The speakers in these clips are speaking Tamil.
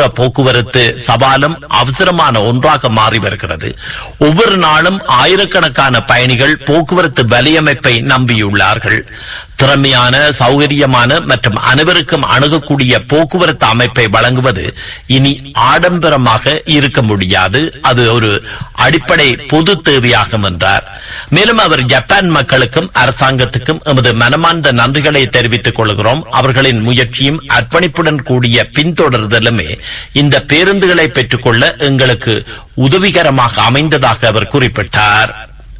போக்குவரத்து சவாலும் அவசரமான ஒன்றாக மாறி வருகிறது ஒவ்வொரு நாளும் ஆயிரக்கணக்கான பயணிகள் போக்குவரத்து வலையமைப்பை நம்பியுள்ளார்கள் திறமையான சௌகரியமான மற்றும் அனைவருக்கும் அணுகக்கூடிய போக்குவரத்து அமைப்பை வழங்குவது இனி ஆடம்பரமாக இருக்க முடியாது அது ஒரு அடிப்படை பொது தேவையாகும் என்றார் மேலும் அவர் ஜப்பான் மக்களுக்கும் அரசாங்கத்துக்கும் எமது மனமார்ந்த நன்றிகளை தெரிவித்துக் கொள்கிறோம் அவர்களின் முயற்சியும் அர்ப்பணிப்புடன் கூடிய பின்தொடர்தலுமே இந்த பேருந்துகளை பெற்றுக்கொள்ள எங்களுக்கு உதவிகரமாக அமைந்ததாக அவர் குறிப்பிட்டார்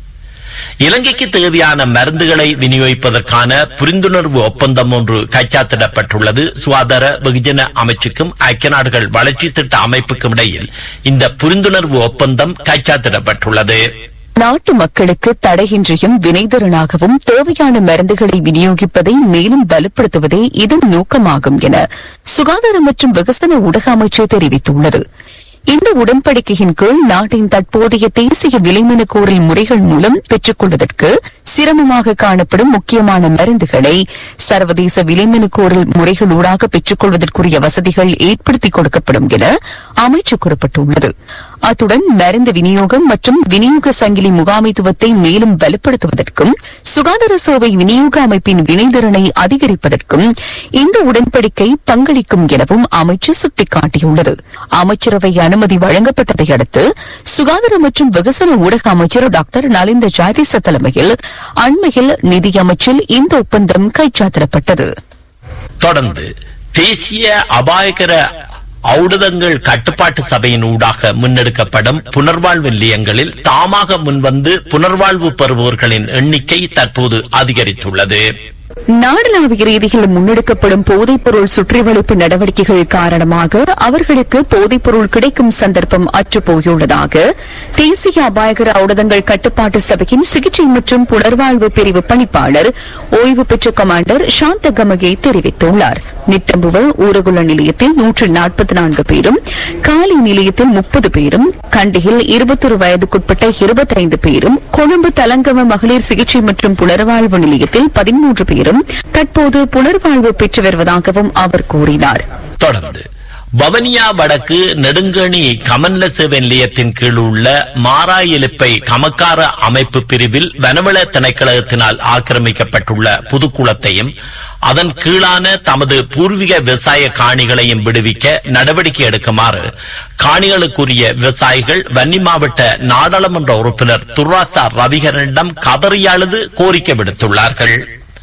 இலங்கைக்கு தேவையான மருந்துகளை விநியோகிப்பதற்கான புரிந்துணர்வு ஒப்பந்தம் ஒன்று கைச்சாத்திடப்பட்டுள்ளது சுகாதார வெகுஜன அமைச்சுக்கும் ஐக்கிய நாடுகள் வளர்ச்சி திட்ட அமைப்புக்கும் இடையில் இந்த புரிந்துணர்வு ஒப்பந்தம் கைச்சாத்திடப்பட்டுள்ளது நாட்டு மக்களுக்கு தடையின்றியும் வினைதரனாகவும் தேவையான மருந்துகளை விநியோகிப்பதை மேலும் வலுப்படுத்துவதே இதன் நோக்கமாகும் என சுகாதார மற்றும் வெகுசன ஊடக அமைச்சு தெரிவித்துள்ளது இந்த உடன்படிக்கையின் கீழ் நாட்டின் தற்போதைய தேசிய விலைமனு கோரல் முறைகள் மூலம் பெற்றுக் கொள்வதற்கு சிரமமாக காணப்படும் முக்கியமான மருந்துகளை சர்வதேச விலைமனு கோரல் முறைகளூடாக பெற்றுக் கொள்வதற்குரிய வசதிகள் ஏற்படுத்திக் கொடுக்கப்படும் என அமைச்சு கூறப்பட்டுள்ளது அத்துடன் மருந்து விநியோகம் மற்றும் விநியோக சங்கிலி முகாமைத்துவத்தை மேலும் வலுப்படுத்துவதற்கும் சுகாதார சேவை விநியோக அமைப்பின் வினைத்திறனை அதிகரிப்பதற்கும் இந்த உடன்படிக்கை பங்களிக்கும் எனவும் அமைச்சு சுட்டிக்காட்டியுள்ளது அமைச்சரவை அனுமதி வழங்கப்பட்டதை அடுத்து சுகாதார மற்றும் வெகுசன ஊடக அமைச்சர் டாக்டர் நலிந்த ஜாதிச தலைமையில் அண்மையில் நிதியமைச்சில் இந்த ஒப்பந்தம் கைச்சாத்திடப்பட்டது தொடர்ந்து தேசிய அபாயகர ஔடதங்கள் கட்டுப்பாட்டு சபையின் ஊடாக முன்னெடுக்கப்படும் புனர்வாழ்வு நிலையங்களில் தாமாக முன்வந்து புனர்வாழ்வு பெறுபவர்களின் எண்ணிக்கை தற்போது அதிகரித்துள்ளது நாடளாவிய ரீதியில் முன்னெடுக்கப்படும் போதைப்பொருள் சுற்றிவளைப்பு நடவடிக்கைகள் காரணமாக அவர்களுக்கு போதைப்பொருள் கிடைக்கும் சந்தர்ப்பம் அற்றுப்போயுள்ளதாக தேசிய அபாயகர ஔடதங்கள் கட்டுப்பாட்டு சபையின் சிகிச்சை மற்றும் புனர்வாழ்வு பிரிவு பணிப்பாளர் ஓய்வு பெற்ற கமாண்டர் சாந்த கமகே தெரிவித்துள்ளார் நிட்டம்புவ ஊரகுல நிலையத்தில் நூற்று நாற்பத்தி நான்கு பேரும் காலி நிலையத்தில் முப்பது பேரும் கண்டியில் இருபத்தொரு வயதுக்குட்பட்ட இருபத்தைந்து பேரும் கொழும்பு தலங்கம மகளிர் சிகிச்சை மற்றும் புனர்வாழ்வு நிலையத்தில் பதிமூன்று பேரும் தற்போது புனர்வாழ்வு பெற்று வருவதாகவும் அவர் கூறினார் தொடர்ந்து வவனியா வடக்கு நெடுங்கணி கமன்ல சேவை நிலையத்தின் கீழ் உள்ள மாராயிலிப்பை கமக்கார அமைப்பு பிரிவில் வனவள திணைக்களத்தினால் ஆக்கிரமிக்கப்பட்டுள்ள புதுக்குளத்தையும் அதன் கீழான தமது பூர்வீக விவசாய காணிகளையும் விடுவிக்க நடவடிக்கை எடுக்குமாறு காணிகளுக்குரிய விவசாயிகள் வன்னி மாவட்ட நாடாளுமன்ற உறுப்பினர் துர்ராசா ரவிகரனிடம் கதறி அழுது கோரிக்கை விடுத்துள்ளார்கள்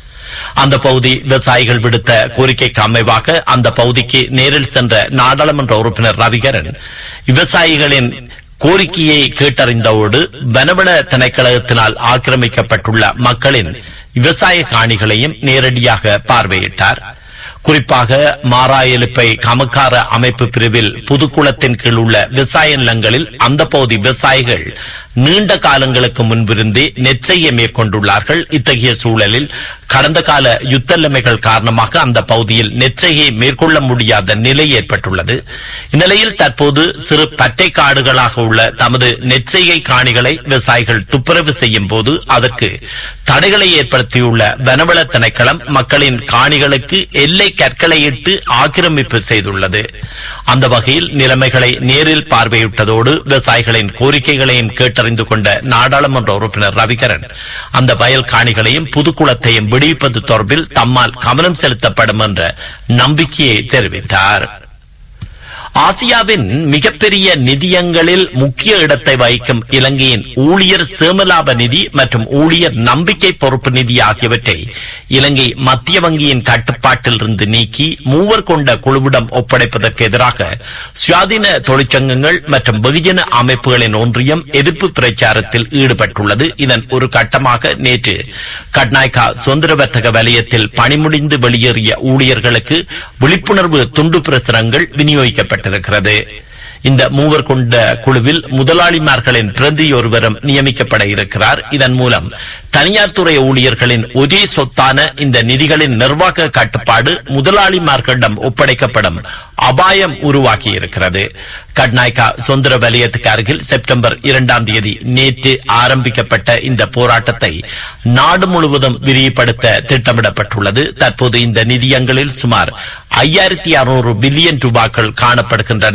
அந்த பகுதி விவசாயிகள் விடுத்த கோரிக்கைக்கு அமைவாக அந்த பகுதிக்கு நேரில் சென்ற நாடாளுமன்ற உறுப்பினர் ரவிகரன் விவசாயிகளின் கோரிக்கையை கேட்டறிந்ததோடு வனவள திணைக்களத்தினால் ஆக்கிரமிக்கப்பட்டுள்ள மக்களின் விவசாய காணிகளையும் நேரடியாக பார்வையிட்டார் குறிப்பாக மாராயலுப்பை கமக்கார அமைப்பு பிரிவில் புதுக்குளத்தின் கீழ் உள்ள விவசாய நிலங்களில் அந்த பகுதி விவசாயிகள் நீண்ட காலங்களுக்கு முன்பிருந்தே நெச்சையை மேற்கொண்டுள்ளார்கள் இத்தகைய சூழலில் கடந்த கால யுத்தநிலைமைகள் காரணமாக அந்த பகுதியில் நெச்சையை மேற்கொள்ள முடியாத நிலை ஏற்பட்டுள்ளது இந்நிலையில் தற்போது சிறு பட்டை காடுகளாக உள்ள தமது நெச்சையை காணிகளை விவசாயிகள் துப்புரவு செய்யும் போது அதற்கு தடைகளை ஏற்படுத்தியுள்ள வனவள திணைக்களம் மக்களின் காணிகளுக்கு எல்லை கற்களையிட்டு ஆக்கிரமிப்பு செய்துள்ளது அந்த வகையில் நிலைமைகளை நேரில் பார்வையிட்டதோடு விவசாயிகளின் கோரிக்கைகளையும் கேட்டறிந்து கொண்ட நாடாளுமன்ற உறுப்பினர் ரவிகரன் அந்த வயல் காணிகளையும் புதுக்குளத்தையும் விடுவிப்பது தொடர்பில் தம்மால் கவனம் செலுத்தப்படும் என்ற நம்பிக்கையை தெரிவித்தார் ஆசியாவின் மிகப்பெரிய நிதியங்களில் முக்கிய இடத்தை வகிக்கும் இலங்கையின் ஊழியர் சேமலாப நிதி மற்றும் ஊழியர் நம்பிக்கை பொறுப்பு நிதி ஆகியவற்றை இலங்கை மத்திய வங்கியின் கட்டுப்பாட்டில் இருந்து நீக்கி மூவர் கொண்ட குழுவிடம் ஒப்படைப்பதற்கு எதிராக சுயாதீன தொழிற்சங்கங்கள் மற்றும் வெகுஜன அமைப்புகளின் ஒன்றியம் எதிர்ப்பு பிரச்சாரத்தில் ஈடுபட்டுள்ளது இதன் ஒரு கட்டமாக நேற்று கட்நாய்கா சுதந்திர வர்த்தக வலயத்தில் பணிமுடிந்து வெளியேறிய ஊழியர்களுக்கு விழிப்புணர்வு துண்டு பிரசுரங்கள் விநியோகிக்கப்பட்டிருக்கிறது இந்த மூவர் கொண்ட குழுவில் முதலாளிமார்களின் பிரதி ஒருவரும் நியமிக்கப்பட இருக்கிறார் இதன் மூலம் தனியார் துறை ஊழியர்களின் ஒரே சொத்தான இந்த நிதிகளின் நிர்வாக கட்டுப்பாடு முதலாளிமார்களிடம் ஒப்படைக்கப்படும் அபாயம் உருவாக்கி இருக்கிறது கட்நாய்கா சுதந்திர வலயத்துக்கு அருகில் செப்டம்பர் இரண்டாம் தேதி நேற்று ஆரம்பிக்கப்பட்ட இந்த போராட்டத்தை நாடு முழுவதும் விரிவுபடுத்த திட்டமிடப்பட்டுள்ளது தற்போது இந்த நிதியங்களில் சுமார் ஐயாயிரத்தி அறுநூறு பில்லியன் ரூபாய்கள் காணப்படுகின்றன